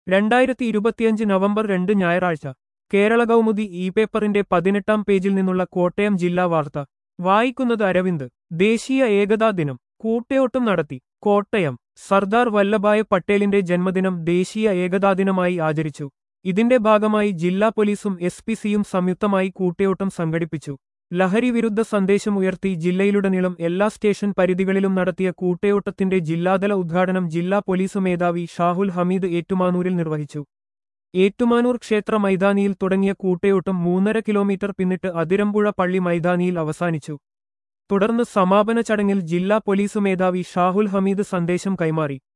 രണ്ടായിരത്തി ഇരുപത്തിയഞ്ച് നവംബർ രണ്ട് ഞായറാഴ്ച കേരള കൗമുദി ഇ പേപ്പറിന്റെ പതിനെട്ടാം പേജിൽ നിന്നുള്ള കോട്ടയം ജില്ലാ വാർത്ത വായിക്കുന്നത് അരവിന്ദ് ദേശീയ ഏകതാ ദിനം കൂട്ടയോട്ടം നടത്തി കോട്ടയം സർദാർ വല്ലഭായ് പട്ടേലിന്റെ ജന്മദിനം ദേശീയ ഏകതാ ദിനമായി ആചരിച്ചു ഇതിന്റെ ഭാഗമായി ജില്ലാ പോലീസും എസ് പി സിയും സംയുക്തമായി കൂട്ടയോട്ടം സംഘടിപ്പിച്ചു ലഹരി വിരുദ്ധ സന്ദേശം ഉയർത്തി ജില്ലയിലുടനീളം എല്ലാ സ്റ്റേഷൻ പരിധികളിലും നടത്തിയ കൂട്ടയോട്ടത്തിന്റെ ജില്ലാതല ഉദ്ഘാടനം ജില്ലാ പോലീസ് മേധാവി ഷാഹുൽ ഹമീദ് ഏറ്റുമാനൂരിൽ നിർവഹിച്ചു ഏറ്റുമാനൂർ ക്ഷേത്ര മൈതാനിയിൽ തുടങ്ങിയ കൂട്ടയോട്ടം മൂന്നര കിലോമീറ്റർ പിന്നിട്ട് അതിരമ്പുഴ പള്ളി മൈതാനിയിൽ അവസാനിച്ചു തുടർന്ന് സമാപന ചടങ്ങിൽ ജില്ലാ പോലീസ് മേധാവി ഷാഹുൽ ഹമീദ് സന്ദേശം കൈമാറി